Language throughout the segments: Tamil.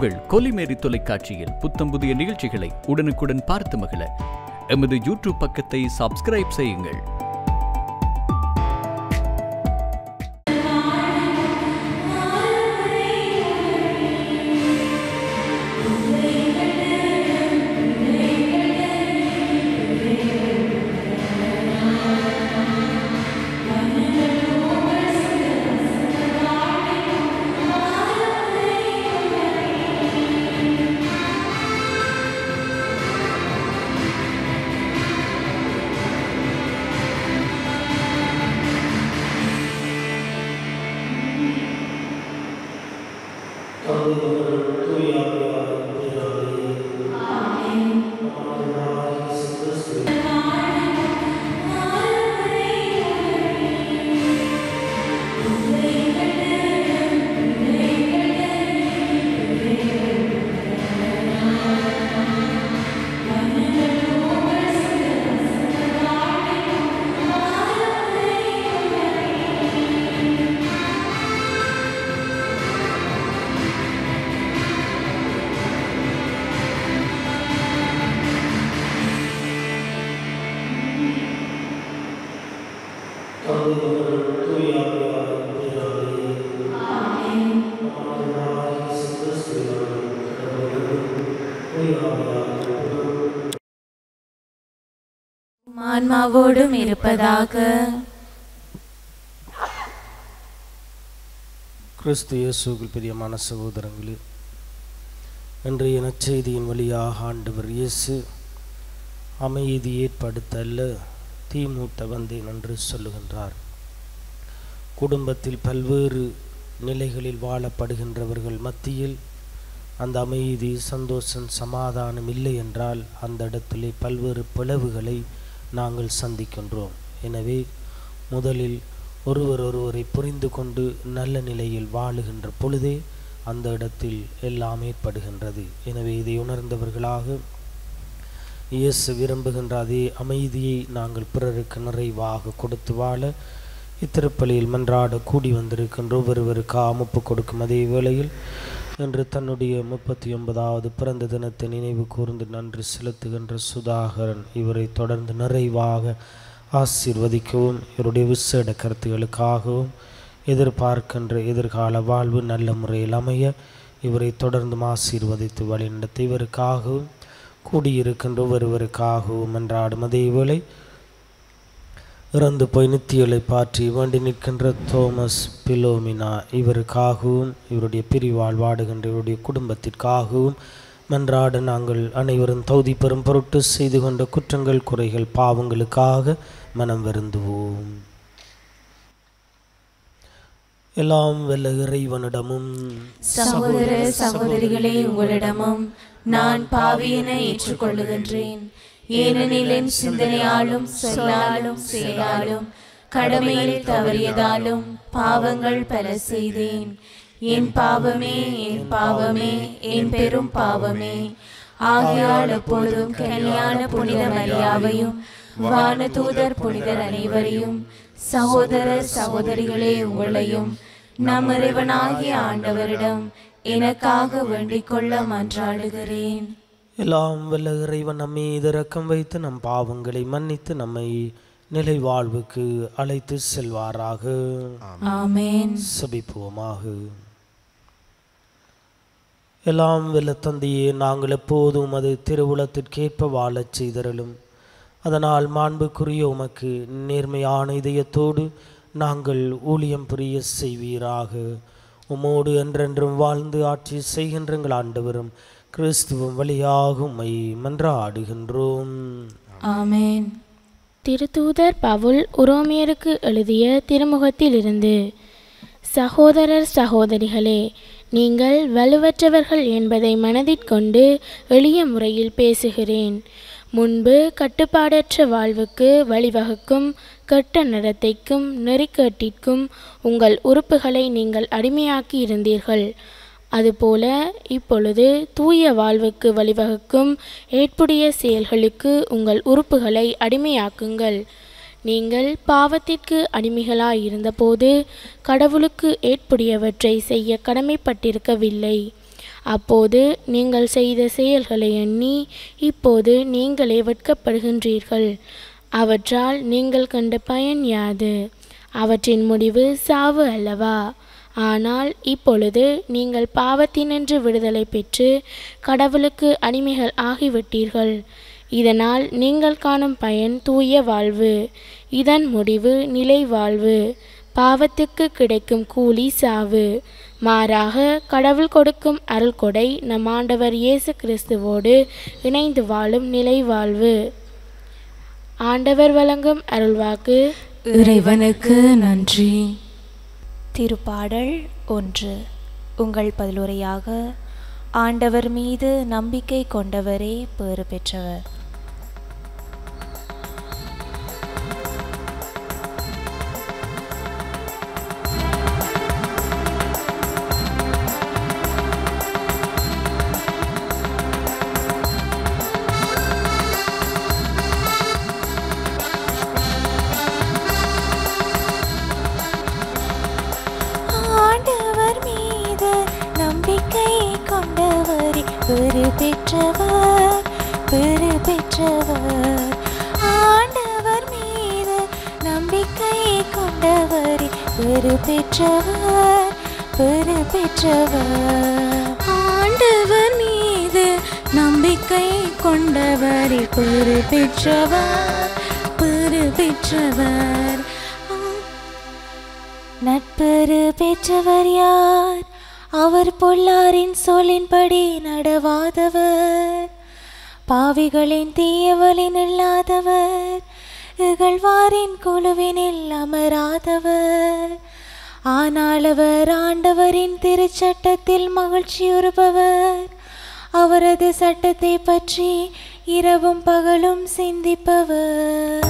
உங்கள் கொலிமேரி தொலைக்காட்சியில் புத்தம் புதிய நிகழ்ச்சிகளை உடனுக்குடன் பார்த்து மகிழ எமது யூடியூப் பக்கத்தை சப்ஸ்கிரைப் செய்யுங்கள் ஆன்மாவோடும் இருப்பதாக கிறிஸ்து இயேசுவில் பிரியமான சகோதரங்களே இன்றைய நற்செய்தியின் வழியாக ஆண்டவர் இயேசு அமைதி ஏற்படுத்தல்ல தீமூட்ட வந்தேன் என்று சொல்லுகின்றார் குடும்பத்தில் பல்வேறு நிலைகளில் வாழப்படுகின்றவர்கள் மத்தியில் அந்த அமைதி சந்தோஷம் சமாதானம் இல்லை என்றால் அந்த இடத்திலே பல்வேறு பிளவுகளை நாங்கள் சந்திக்கின்றோம் எனவே முதலில் ஒருவர் ஒருவரை புரிந்து கொண்டு நல்ல நிலையில் வாழுகின்ற பொழுதே அந்த இடத்தில் எல்லாம் ஏற்படுகின்றது எனவே இதை உணர்ந்தவர்களாக இயேசு விரும்புகின்ற அதே அமைதியை நாங்கள் பிறருக்கு நிறைவாக கொடுத்து வாழ இத்திருப்பலியில் மன்றாட கூடி வந்திருக்கின்ற ஒவ்வொருவருக்கு ஆமுப்பு கொடுக்கும் அதே வேளையில் இன்று தன்னுடைய முப்பத்தி ஒன்பதாவது பிறந்த தினத்தை நினைவு கூர்ந்து நன்றி செலுத்துகின்ற சுதாகரன் இவரை தொடர்ந்து நிறைவாக ஆசீர்வதிக்கவும் இவருடைய விசேட கருத்துகளுக்காகவும் எதிர்பார்க்கின்ற எதிர்கால வாழ்வு நல்ல முறையில் அமைய இவரை தொடர்ந்தும் ஆசீர்வதித்து வழிநடத்த இவருக்காகவும் கூடியிருக்கின்ற ஒவ்வொருவருக்காகவும் என்றாடும் அதே வேளை இறந்து போய் நித்தியலை பாற்றி வேண்டி நிற்கின்ற தோமஸ் பிலோமினா இவருக்காகவும் இவருடைய பிரிவால் வாடுகின்ற இவருடைய குடும்பத்திற்காகவும் மன்றாட நாங்கள் அனைவரும் தகுதி பெறும் பொருட்டு செய்து கொண்ட குற்றங்கள் குறைகள் பாவங்களுக்காக மனம் வருந்துவோம் எல்லாம் வெல்ல இறைவனிடமும் சகோதர சகோதரிகளே உங்களிடமும் நான் பாவியென ஏற்றுக்கொள்ளுகின்றேன் ஏனெனில் என் சிந்தனையாலும் சொல்லாலும் செயலாலும் கடமையில் தவறியதாலும் பாவங்கள் பல செய்தேன் என் பாவமே என் பாவமே என் பெரும் பாவமே ஆகையால் எப்போதும் கல்யாண புனித மரியாவையும் வானதூதர் புனிதர் அனைவரையும் சகோதர சகோதரிகளே உங்களையும் நம் இறைவனாகிய ஆண்டவரிடம் எனக்காக வேண்டிக் கொள்ள மன்றாடுகிறேன் எல்லாம் வல்ல இறைவன் நம்மை இரக்கம் வைத்து நம் பாவங்களை மன்னித்து நம்மை நிலை வாழ்வுக்கு அழைத்து செல்வாராக ஆமென் சபிப்போமாக எல்லாம் வெல்ல தந்தையே நாங்கள் எப்போதும் அது திருவுளத்திற்கேற்ப வாழச் செய்தரலும் அதனால் மாண்புக்குரிய உமக்கு நேர்மையான இதயத்தோடு நாங்கள் ஊழியம் புரிய செய்வீராக உமோடு என்றென்றும் வாழ்ந்து ஆட்சி செய்கின்றங்கள் ஆண்டவரும் கிறிஸ்துவம் வழியாக உம்மை மன்றாடுகின்றோம் ஆமென் திருத்தூதர் பவுல் உரோமியருக்கு எழுதிய திருமுகத்திலிருந்து சகோதரர் சகோதரிகளே நீங்கள் வலுவற்றவர்கள் என்பதை மனதிற்கொண்டு எளிய முறையில் பேசுகிறேன் முன்பு கட்டுப்பாடற்ற வாழ்வுக்கு வழிவகுக்கும் கெட்ட நடத்தைக்கும் நெறிக்கேட்டிற்கும் உங்கள் உறுப்புகளை நீங்கள் அடிமையாக்கி இருந்தீர்கள் அதுபோல இப்பொழுது தூய வாழ்வுக்கு வழிவகுக்கும் ஏற்புடைய செயல்களுக்கு உங்கள் உறுப்புகளை அடிமையாக்குங்கள் நீங்கள் பாவத்திற்கு அடிமைகளாயிருந்தபோது கடவுளுக்கு ஏற்புடையவற்றை செய்ய கடமைப்பட்டிருக்கவில்லை அப்போது நீங்கள் செய்த செயல்களை எண்ணி இப்போது நீங்களே வெட்கப்படுகின்றீர்கள் அவற்றால் நீங்கள் கண்ட பயன் யாது அவற்றின் முடிவு சாவு அல்லவா ஆனால் இப்பொழுது நீங்கள் பாவத்தினின்று விடுதலை பெற்று கடவுளுக்கு அடிமைகள் ஆகிவிட்டீர்கள் இதனால் நீங்கள் காணும் பயன் தூய வாழ்வு இதன் முடிவு நிலை வாழ்வு பாவத்துக்கு கிடைக்கும் கூலி சாவு மாறாக கடவுள் கொடுக்கும் அருள்கொடை நம் ஆண்டவர் இயேசு கிறிஸ்துவோடு இணைந்து வாழும் நிலை வாழ்வு ஆண்டவர் வழங்கும் அருள்வாக்கு இறைவனுக்கு நன்றி திருப்பாடல் ஒன்று உங்கள் பதிலுரையாக ஆண்டவர் மீது நம்பிக்கை கொண்டவரே பேறு பெற்றவர் ஆண்டவர் மீது நம்பிக்கை கொண்டவர் பெரு பெற்றவர் பெரு பெற்றவர் ஆண்டவர் மீது நம்பிக்கை கொண்டவர் பெரு பெற்றவர் பெரு பெற்றவர் ஆண்டவர் மீது நம்பிக்கை கொண்டவர் பெரு பெற்றவர் பெரு பெற்றவர் நட்பெரு பெற்றவர் யார் அவர் பொல்லாரின் சொல்லின்படி நடவாதவர் பாவிகளின் தீயவலின் இல்லாதவர் இகழ்வாரின் குழுவினில் அமராதவர் ஆனால் அவர் ஆண்டவரின் திருச்சட்டத்தில் மகிழ்ச்சியுறுபவர் அவரது சட்டத்தை பற்றி இரவும் பகலும் சிந்திப்பவர்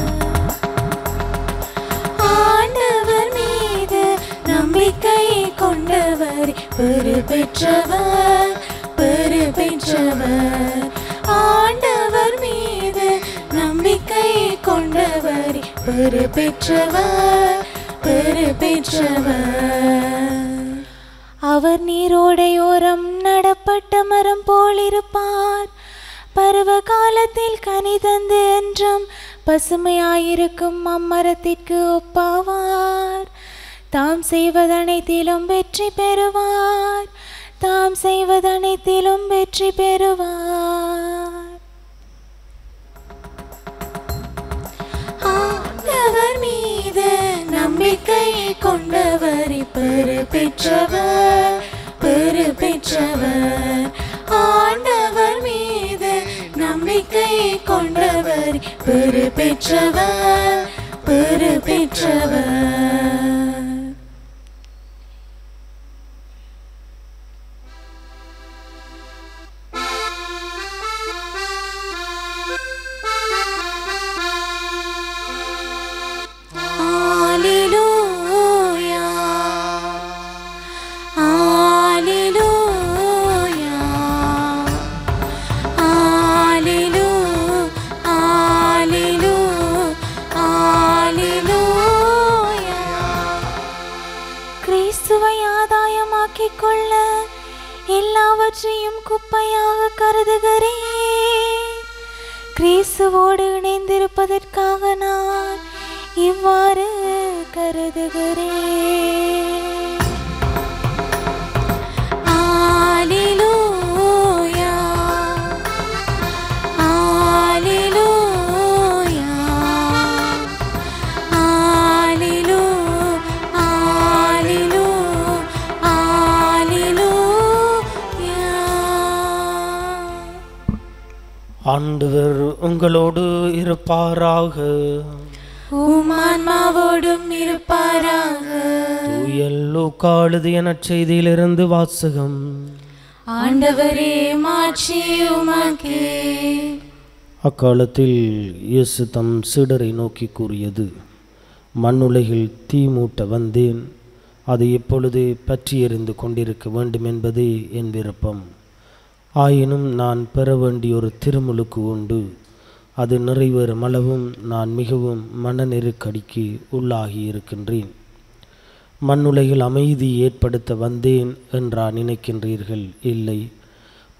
ஆண்டவர் மீது நம்பிக்கை கொண்டவர் பெரு பெற்றவர் பெரு பெற்றவர் ஆண்டவர் மீது நம்பிக்கை கொண்டவர் பெரு பெற்றவர் பெரு பெற்றவர் அவர் நீரோடையோரம் நடப்பட்ட மரம் போலிருப்பார் பருவ காலத்தில் கனி தந்து என்றும் பசுமையாயிருக்கும் அம்மரத்திற்கு ஒப்பாவார் தாம் செய்வதனைத்திலும் வெற்றி பெறுவார் தாம் செய்வதனைத்திலும் வெற்றி பெறுவார் ஆண்டவர் மீது நம்பிக்கை கொண்டவர் பெரு பெற்றவர் பெரு பெற்றவர் ஆண்டவர் மீது நம்பிக்கை கொண்டவர் பெரு பெற்றவர் பெரு பெற்றவர் Alleluia. Alleluia. Alleluia. Alleluia. Alleluia. கிறிஸ்துவை ஆதாயமாக்கிக் கொள்ள எல்லாவற்றையும் குப்பையாக கருதுகிறேன் கிறிஸ்துவோடு இணைந்திருப்பதற்காக நான் இவ்வாறு கருதுகிறேன் Alleluia. Alleluia. Alleluia. Alleluia. Alleluia. ஆண்டவர் உங்களோடு இருப்பாராக உமான்மாவோடும் இருப்பாராக தூய லூக்காளுதிய நற்செய்தியிலிருந்து வாசகம் ஆண்டவரே மாட்சி உமக்கே அக்காலத்தில் இயேசு தம் சீடரை நோக்கி கூறியது மண்ணுலகில் தீ மூட்ட வந்தேன் அது எப்பொழுது பற்றி எறிந்து கொண்டிருக்க வேண்டும் என்பதே என் விருப்பம் ஆயினும் நான் பெற வேண்டிய ஒரு திருமுழுக்கு உண்டு அது நிறைவேறும் அளவும் நான் மிகவும் மன நெருக்கடிக்கு உள்ளாகி இருக்கின்றேன் மண்ணுலகில் அமைதி ஏற்படுத்த வந்தேன் என்றா நினைக்கின்றீர்கள் இல்லை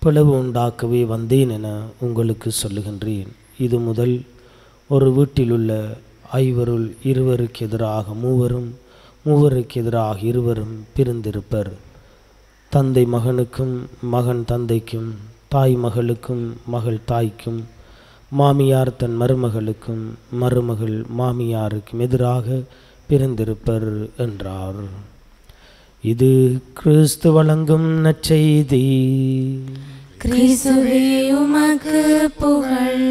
பிளவு உண்டாக்கவே வந்தேன் என உங்களுக்கு சொல்லுகின்றேன் இது முதல் ஒரு வீட்டிலுள்ள ஐவருள் இருவருக்கு எதிராக மூவரும் மூவருக்கு எதிராக இருவரும் பிரிந்திருப்பர் தந்தை மகனுக்கும் மகன் தந்தைக்கும் தாய் மகளுக்கும் மகள் தாய்க்கும் மாமியார் தன் மருமகளுக்கும் மருமகள் மாமியாருக்கும் எதிராக பிரிந்திருப்பர் என்றார் இது கிறிஸ்து வழங்கும் நற்செய்தி கிறிஸ்துவே உமக்கு புகழ்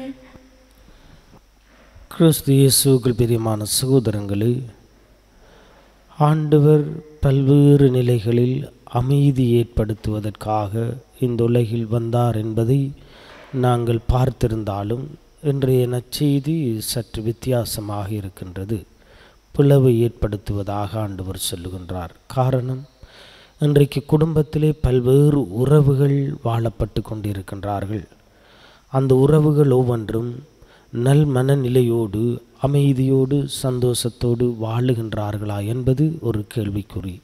கிறிஸ்து இயேசுக்கள் பிரியமான சகோதரங்களே ஆண்டவர் பல்வேறு நிலைகளில் அமைதி ஏற்படுத்துவதற்காக இந்த உலகில் வந்தார் என்பதை நாங்கள் பார்த்திருந்தாலும் இன்றைய நற்செய்தி சற்று வித்தியாசமாக இருக்கின்றது பிளவை ஏற்படுத்துவதாக ஆண்டவர் சொல்லுகின்றார் காரணம் இன்றைக்கு குடும்பத்திலே பல்வேறு உறவுகள் வாழப்பட்டு கொண்டிருக்கின்றார்கள் அந்த உறவுகள் ஒவ்வொன்றும் நல் மனநிலையோடு அமைதியோடு சந்தோஷத்தோடு வாழுகின்றார்களா என்பது ஒரு கேள்விக்குறி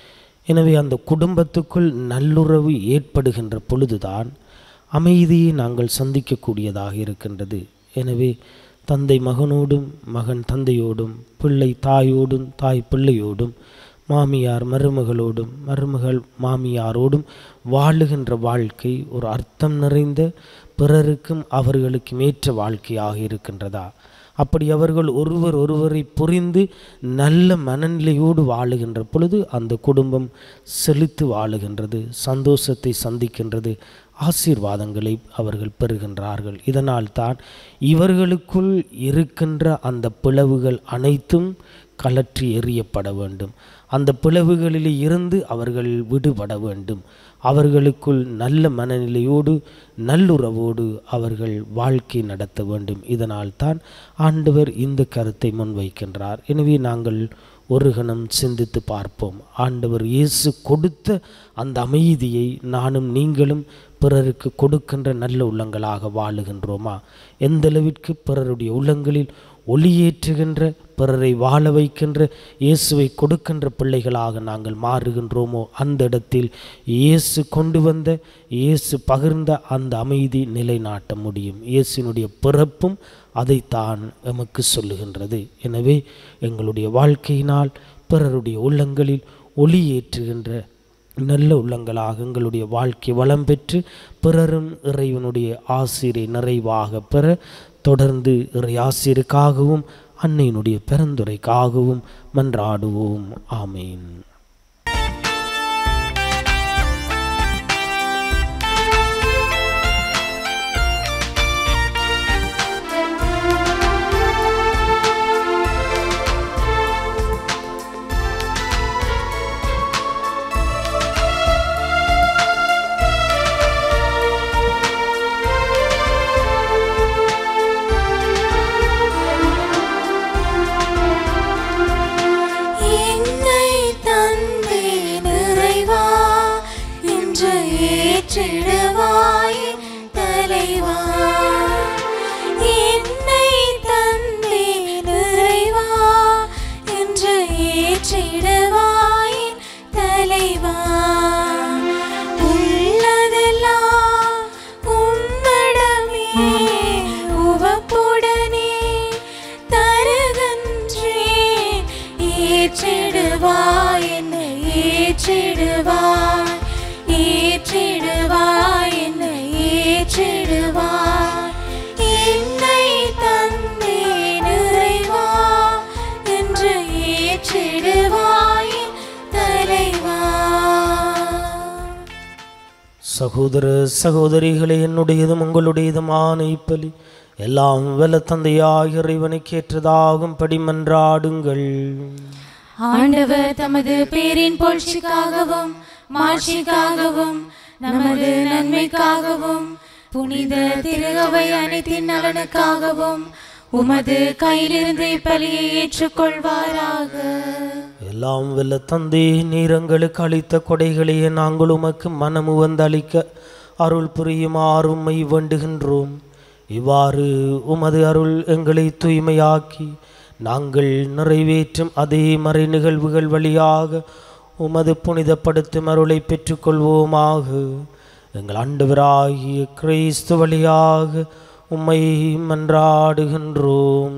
எனவே அந்த குடும்பத்துக்குள் நல்லுறவு ஏற்படுகின்ற பொழுதுதான் அமைதியை நாங்கள் சந்திக்கக்கூடியதாக இருக்கின்றது எனவே தந்தை மகனோடும் மகன் தந்தையோடும் பிள்ளை தாயோடும் தாய் பிள்ளையோடும் மாமியார் மருமகளோடும் மருமகள் மாமியாரோடும் வாழுகின்ற வாழ்க்கை ஒரு அர்த்தம் நிறைந்த பிறருக்கும் அவர்களுக்கும் ஏற்ற வாழ்க்கையாக இருக்கின்றதா அப்படி அவர்கள் ஒருவர் ஒருவரை புரிந்து நல்ல மனநிலையோடு வாழுகின்ற பொழுது அந்த குடும்பம் செழித்து வாழுகின்றது சந்தோஷத்தை சந்திக்கின்றது ஆசீர்வாதங்களை அவர்கள் பெறுகின்றார்கள் இதனால் தான் இவர்களுக்குள் இருக்கின்ற அந்த பிளவுகள் அனைத்தும் கலற்றி எறியப்பட வேண்டும் அந்த பிளவுகளிலே இருந்து அவர்கள் விடுபட வேண்டும் அவர்களுக்குள் நல்ல மனநிலையோடு நல்லுறவோடு அவர்கள் வாழ்க்கை நடத்த வேண்டும் இதனால் தான் ஆண்டவர் இந்த கருத்தை முன்வைக்கின்றார் எனவே நாங்கள் ஒரு கணம் சிந்தித்து பார்ப்போம் ஆண்டவர் இயேசு கொடுத்த அந்த அமைதியை நானும் நீங்களும் பிறருக்கு கொடுக்கின்ற நல்ல உள்ளங்களாக வாழுகின்றோமா எந்தளவிற்கு பிறருடைய உள்ளங்களில் ஒளியேற்றுகின்ற பிறரை வாழ வைக்கின்ற இயேசுவை கொடுக்கின்ற பிள்ளைகளாக நாங்கள் மாறுகின்றோமோ அந்த இடத்தில் இயேசு கொண்டு வந்த இயேசு பகிர்ந்த அந்த அமைதி நிலைநாட்ட முடியும் இயேசுனுடைய பிறப்பும் அதைத்தான் எமக்கு சொல்லுகின்றது எனவே எங்களுடைய வாழ்க்கையினால் பிறருடைய உள்ளங்களில் ஒளியேற்றுகின்ற நல்ல உள்ளங்களாக எங்களுடைய வாழ்க்கை வளம் பெற்று பிறரும் இறைவனுடைய ஆசிரை நிறைவாக பெற தொடர்ந்து இறை ஆசிரியருக்காகவும் அன்னையினுடைய பெருந்துரைக்காகவும் மன்றாடுவோம் ஆமேன் என்னை தந்தே நிறைவா என்று ஏற்றிடுவாய் தலைவா என்னை தந்தே நிறைவா என்று ஏற்றிடுவாய் தலைவா உள்ளதெல்லாம் உன்னிடமே உவப்புடனே தருகின்றேன் ஏற்றிடுவாய் என்னை ஏற்றிடுவாய் ஏற்றிடுவாய் என்னை ஏற்றிடுவாய் என்னை தந்தே நிறைவா என்று ஏற்றிடுவாய் தலைவா சகோதர சகோதரிகளே என்னுடையதும் உங்களுடையதுமான இப்பலி எல்லாம் வல்ல தந்தையாய் இறைவனுக்கு ஏற்றதாகும் படிமன்றாடுங்கள் ஆண்டவர் தமது பேரின் புகழ்ச்சிக்காகவும் மாட்சிக்காகவும் நமது நன்மைக்காகவும் புனித திருகவை அனைத்தின் நலனுக்காகவும் உமது கையிலிருந்து பலியை ஏற்றுக்கொள்வாராக எல்லாம் வல்ல தந்தை நீரங்களுக்கு அளித்த கொடைகளையே நாங்கள் உமக்கு மனமு வந்து அளிக்க அருள் புரியுமாறு உம்மை வேண்டுகின்றோம் இவ்வாறு உமது அருள் எங்களை தூய்மையாக்கி நாங்கள் நிறைவேற்றும் அதே மறை நிகழ்வுகள் வழியாக உமது புனிதப்படுத்தும் அருளை பெற்றுக்கொள்வோமாக எங்கள் ஆண்டவராகிய கிறிஸ்து வழியாக உம்மை மன்றாடுகின்றோம்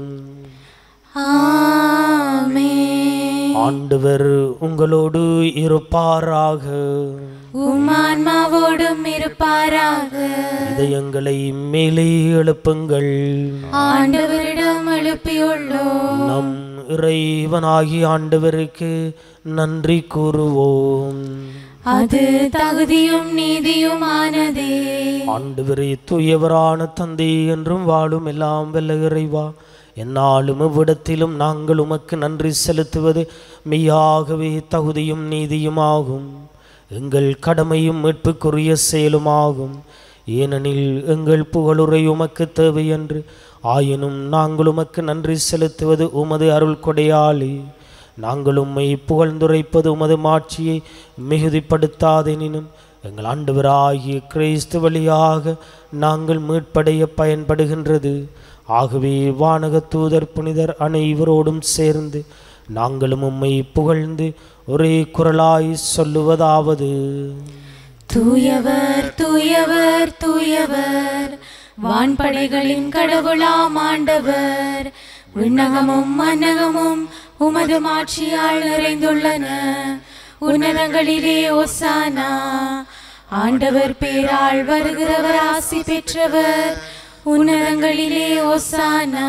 ஆமென் ஆண்டவர் உங்களோடு இருப்பாராக உம்மான்மாவோடும் இருப்பாராக இதயங்களை மேலே எழுப்புங்கள் ஆண்டவரிடம் எழுப்பியுள்ளோம் நம் இறைவனாகி ஆண்டவருக்கு நன்றி கூறுவோம் அது தகுதியும் நீதியுமானதே ஆண்டவரே தூயவரான தந்தை என்றும் வாழும் எல்லாம் வல்ல இறைவா என்னாலும் இவ்விடத்திலும் நாங்கள் உமக்கு நன்றி செலுத்துவது மெய்யாகவே தகுதியும் நீதியுமாகும் எங்கள் கடமையும் மீட்புக்குரிய செயலுமாகும் ஏனெனில் எங்கள் புகழுரை உமக்கு தேவை என்று ஆயினும் நாங்கள் உமக்கு நன்றி செலுத்துவது உமது அருள் கொடையாளி நாங்கள் உம்மை புகழ்ந்துரைப்பது உமது மாட்சியை மிகுதிப்படுத்தாதெனினும் எங்கள் ஆண்டவராகிய கிறிஸ்து வழியாக நாங்கள் மீட்படைய பயன்படுகின்றது ஆகவே வானக தூதர் புனிதர் அனைவரோடும் சேர்ந்து நாங்களும் உம்மை புகழ்ந்து ஒரே குரலாய் சொல்லுவதாவது தூயவர் தூயவர் தூயவர் வான்படைகளின் கடவுளாம் ஆண்டவர் விண்ணகமும் மன்னகமும் உமது மாட்சியால் நிறைந்துள்ளன உன்னதங்களிலே ஒசானா ஆண்டவர் பேரால் வருகிறவர் ஆசி பெற்றவர் உன்னதங்களிலே ஒசானா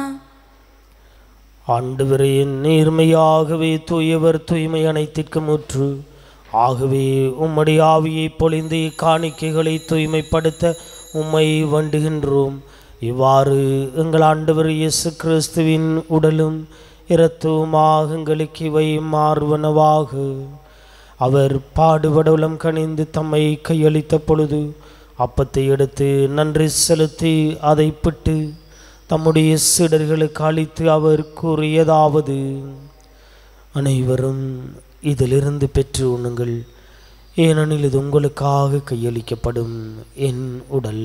ஆண்டவரே நேர்மையாகவே தூயவர் தூய்மை அனைத்திற்கும் முற்று ஆகவே உம்முடைய ஆவியை பொழிந்து காணிக்கைகளை தூய்மைப்படுத்த உம்மை வண்டுகின்றோம் இவ்வாறு எங்கள் ஆண்டவர் இயேசு கிறிஸ்துவின் உடலும் இரத்துவமாக எங்களுக்கு இவை மாறுவனவாக அவர் பாடுபடவுலம் கணிந்து தம்மை கையளித்த பொழுது அப்பத்தை எடுத்து நன்றி செலுத்தி அதை பிட்டு தம்முடைய சீடர்களுக்கு அளித்து அவர் கூறியதாவது அனைவரும் இதிலிருந்து பெற்று உண்ணுங்கள் ஏனெனில் இது உங்களுக்காக கையளிக்கப்படும் என் உடல்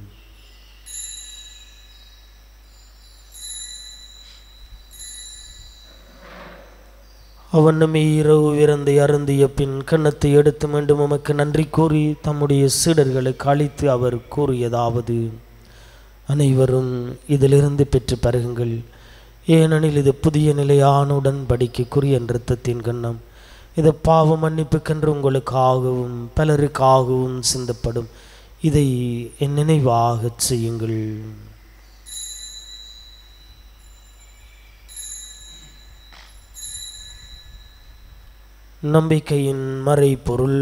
அவனுமே இரவு விருந்தை அருந்திய பின் கன்னத்தை எடுத்து மீண்டும் உமக்கு நன்றி கூறி தம்முடைய சீடர்களுக்கு அளித்து அவர் கூறியதாவது அனைவரும் இதிலிருந்து பெற்று பருகுங்கள் ஏனெனில் இது புதிய நிலையான உடன்படிக்கைக்குரிய நிறுத்தத்தின் கண்ணம் இது பாவ மன்னிப்புக்கென்று உங்களுக்காகவும் பலருக்காகவும் சிந்தப்படும் இதை என் நினைவாகச் செய்யுங்கள் நம்பிக்கையின் மறைபொருள்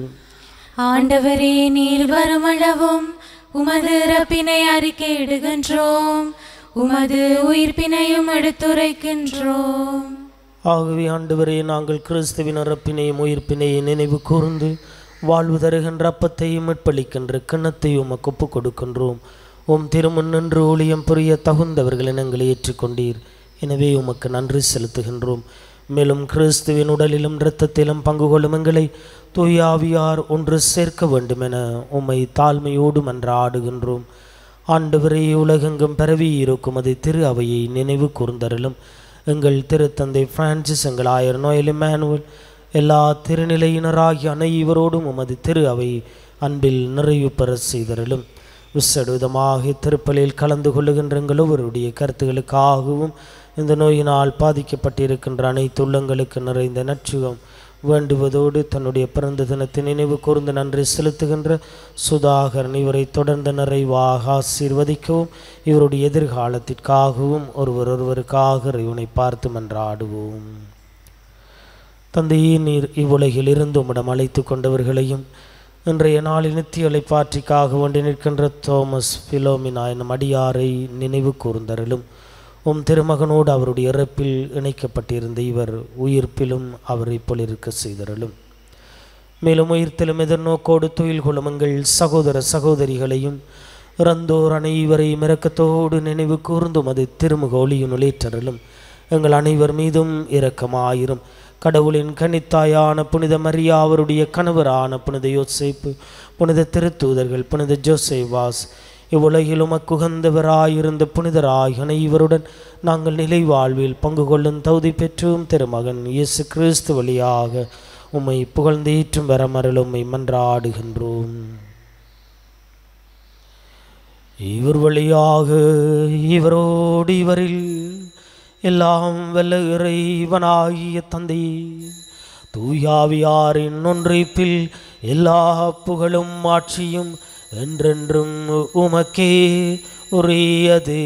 ஆண்டவரே நீர் வருமளவும் உமது இறப்பினை அறிக்கையிடுகின்றோம் உமது உயிர்ப்பினையும் எடுத்துரைக்கின்றோம் ஆகவே ஆண்டவரே நாங்கள் கிறிஸ்துவின் இறப்பினையும் உயிர்ப்பினையும் நினைவு கூர்ந்து வாழ்வு தருகின்ற அப்பத்தையும் மீட்பளிக்கின்ற கிண்ணத்தையும் உமக்கு ஒப்புக் கொடுக்கின்றோம் உம் திருமுன் நின்று ஊழியம் புரிய தகுந்தவர்கள் எங்களை ஏற்றுக்கொண்டீர் எனவே உமக்கு நன்றி செலுத்துகின்றோம் மேலும் கிறிஸ்துவின் உடலிலும் இரத்தத்திலும் பங்கு கொள்ளும் எங்களை தூயாவியார் ஒன்று சேர்க்க வேண்டுமென உம்மை தாழ்மையோடு மன்றாடுகின்றோம் ஆண்டவரே உலகெங்கும் பரவி இருக்கும் அது திரு அவையை நினைவு கூர்ந்தருளும் எங்கள் திருத்தந்தை பிரான்சிஸ் எங்கள் ஆயர் நோயல் இமானுவல் எல்லா திருநிலையினராகிய அனைவரோடும் உமது திரு அவை அன்பில் நிறைவு பெற செய்தருளும் விசடுதமாக திருப்பலியில் கலந்து கொள்ளுகின்ற எங்கள் ஒவ்வொருடைய கருத்துகளுக்காகவும் இந்த நோயினால் பாதிக்கப்பட்டிருக்கின்ற அனைத்து உள்ளங்களுக்கு நிறைந்த நற்சுகம் வேண்டுவதோடு தன்னுடைய பிறந்த தினத்தை நினைவு கூர்ந்து நன்றி செலுத்துகின்ற சுதாகரன் இவரை தொடர்ந்து நிறைவாக ஆசீர்வதிக்கவும் இவருடைய எதிர்காலத்திற்காகவும் ஒருவர் ஒருவருக்காக இவனை பார்த்து மன்றாடுவோம் தந்தையே நீர் இவ்வுலகில் இருந்து உம்மிடம் அழைத்து கொண்டவர்களையும் இன்றைய நாளில் நித்திய அழைப்பாற்றிக்காக வேண்டி நிற்கின்ற தோமஸ் பிலோமினா என்னும் அடியாரை நினைவு கூர்ந்தருளும் உம் திருமகனோடு அவருடைய இறப்பில் இணைக்கப்பட்டிருந்த இவர் உயிர்ப்பிலும் அவரை போலிருக்க செய்தருளும் மேலும் உயிர்த்திலும் எதிர்நோக்கோடு துயில் கொள்ளும் எங்கள் சகோதர சகோதரிகளையும் இறந்தோர் அனைவரையும் இரக்கத்தோடு நினைவு கூர்ந்தும் அது திருமுக ஒளியின் உலேற்றருளும் எங்கள் அனைவர் மீதும் இரக்கமாயிரும் கடவுளின் கனித்தாயான புனித மரியா அவருடைய கணவரான புனித யோசேப்பு புனித திருத்தூதர்கள் புனித ஜோசேவாஸ் இவ்வுலகில் உமக்குகந்தவராயிருந்த புனிதராய் அனைவருடன் நாங்கள் நிலை வாழ்வில் பங்கு கொள்ளும் தகுதி பெற்றும் திருமகன் இயேசு கிறிஸ்து வழியாக உம்மை புகழ்ந்தேற்றும் வரமருள் உம்மை மன்றாடுகின்றோம் இவர் வழியாக இவரோடு இவரில் எல்லாம் வல்ல இறைவனாகிய தந்தை தூயாவியாரின் ஒன்றிப்பில் எல்லா புகழும் ஆட்சியும் என்றென்றும் உமக்கே உரியது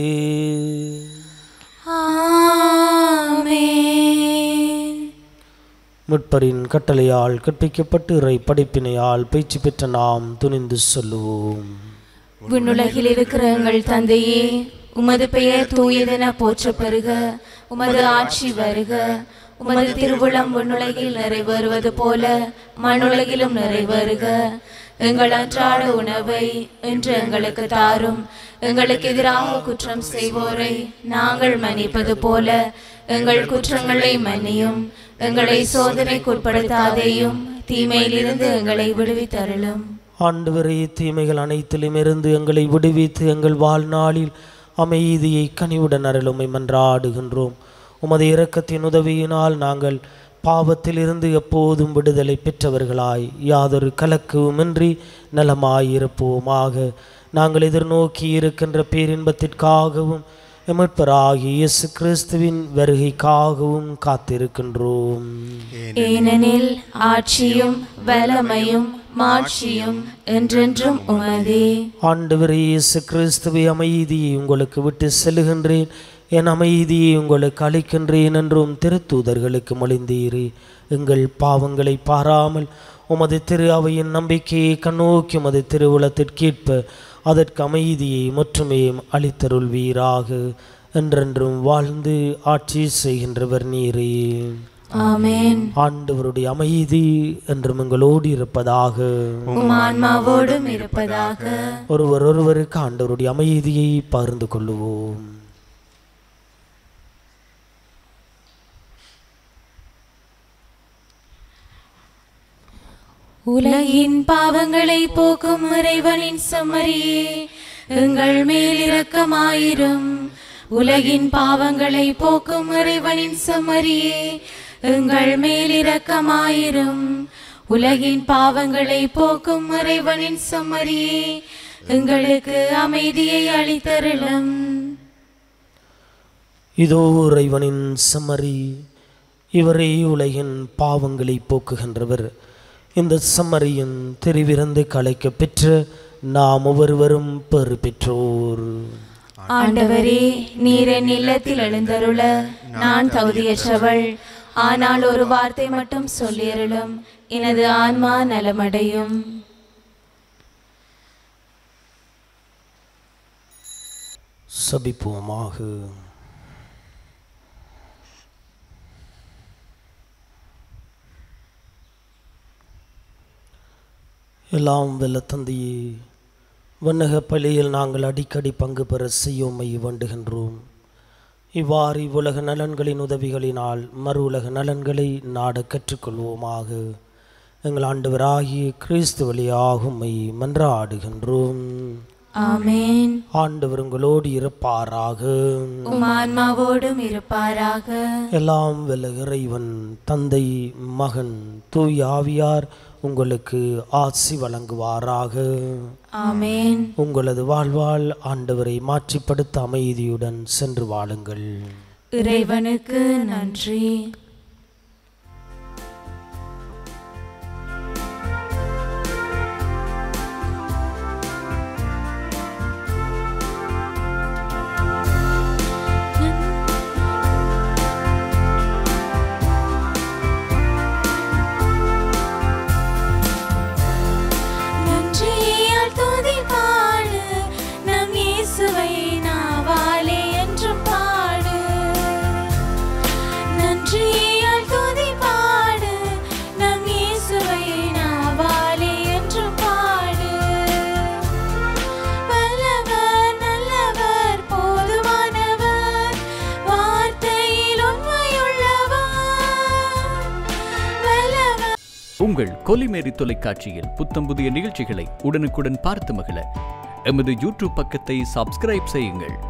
ஆமென் முட்பரின் கட்டளையால் கற்பிக்கப்பட்டு இறை படிப்பினையால் பயிற்சி பெற்ற நாம் துணிந்து சொல்லுவோம் விண்ணுலகில் இருக்கிற எங்கள் தந்தையே உமது பெயர் தூயதென போற்ற பெறுக உமது ஆட்சி வருக உமது திருவுளம் விண்ணுலகில் நிறைவேறுவது போல மண்ணுலகிலும் நிறைவேறுக எங்கள் அன்றாட உணவை இன்று எங்களுக்கு தாரும் எங்களுக்கு எதிராக குற்றம் செய்வோரை நாங்கள் மன்னிப்பது போல எங்கள் குற்றங்களை மன்னியும் எங்களை சோதனைக்குட்படுத்தாதேயும் தீமையிலிருந்து எங்களை விடுவித்தருளும் ஆண்டவரே தீமைகள் அனைத்திலும் இருந்து எங்களை விடுவித்து எங்கள் வாழ்நாளில் அமைதியை கனிவுடன் அருளுமை மன்றாடுகின்றோம் உமது இரக்கத்தின் உதவியினால் நாங்கள் பாவத்திலிருந்து எப்போதும் விடுதலை பெற்றவர்களாய் யாதொரு கலக்கவுமின்றி நலமாயிருப்போமாக நாங்கள் எதிர்நோக்கி இருக்கின்ற பேரின்பத்திற்காகவும் எமட்பராகிய இயேசு கிறிஸ்துவின் வருகைக்காகவும் காத்திருக்கின்றோம் ஏனெனில் ஆட்சியும் வலமையும் மாட்சியும் என்றென்றும் உமதே ஆண்டவரே இயேசு கிறிஸ்துவை அமைதியை உங்களுக்கு விட்டு செல்லுகின்றேன் என் அமைதியை உங்களுக்கு அளிக்கின்றேன் என்றும் திருத்தூதர்களுக்கு மொழிந்தீரே எங்கள் பாவங்களை பாராமல் உமது திரு அவையின் நம்பிக்கையை கண்ணோக்கி உமது திருவுளத்திற்கேற்ப அதற்கு அமைதியை முற்றுமே அளித்தருள்வீராக என்றென்றும் வாழ்ந்து ஆட்சி செய்கின்றவர் நீரே ஆமென் ஆண்டவருடைய அமைதி என்றும் எங்களோடு இருப்பதாக உம் ஆன்மாவோடும் இருப்பதாக ஒருவர் ஒருவருக்கு ஆண்டவருடைய அமைதியை பகிர்ந்து கொள்ளுவோம் உலகின் பாவங்களை போக்கும் இறைவனின் செம்மறியே எங்கள் மேல் இரக்கமாயிரும் உலகின் பாவங்களை போக்கும் இறைவனின் செம்மறியே எங்கள் மேல் இரக்கமாயிரும் உலகின் பாவங்களை போக்கும் இறைவனின் செம்மறியே எங்களுக்கு அமைதியை அளித்தருளும் இதோ இறைவனின் செம்மறி இவரே உலகின் பாவங்களை போக்குகின்றவர் இந்த செம்மறியின் தெரிவிருந்து கலைக்க பெற்ற நாம் ஒவ்வொருவரும் பெறு பெற்றோர் ஆண்டவரே நீர் என் இல்லத்தில் எழுந்தருள நான் தகுதியற்றவள் ஆனால் ஒரு வார்த்தை மட்டும் சொல்லியருளும் எனது ஆன்மா நலமடையும் சபிப்போமாக எல்லாம் வெல்ல தந்தையே வண்ணக பள்ளியில் நாங்கள் அடிக்கடி பங்கு பெற செய்யோமை வேண்டுகின்றோம் இவ்வாறு இவ்வுலக நலன்களின் உதவிகளினால் மறு உலக நலன்களை நாட கற்றுக்கொள்வோமாக எங்கள் ஆண்டவராகிய கிறிஸ்து வழியாகும்மை மன்றாடுகின்றோம் ஆமேன் ஆண்டவர் உங்களோடு இருப்பாராக உம் ஆன்மாவோடும் இருப்பாராக எல்லாம் வெல்ல இறைவன் தந்தை மகன் தூய் ஆவியார் உங்களுக்கு ஆசி வழங்குவாராக ஆமேன் உங்களது வாழ்வால் ஆண்டவரை மாற்றிப்படுத்த அமைதியுடன் சென்று வாழுங்கள் இறைவனுக்கு நன்றி நன்றியால் துதி பாடு நம் இயேசுவை நாவாலே என்றும் பாடு நன்றியால் துதி பாடு நம் இயேசுவை நாவாலே என்றும் பாடு வல்லவர் நல்லவர் போதுமானவர் வார்த்தையில் உண்மையுள்ளவர் வல்லவர் உங்கள் கொலிமேரி தொலைக்காட்சியில் புத்தம் புதிய நிகழ்ச்சிகளை உடனுக்குடன் பார்த்து மகிழ எமது யூடியூப் பக்கத்தை சப்ஸ்கிரைப் செய்யுங்கள்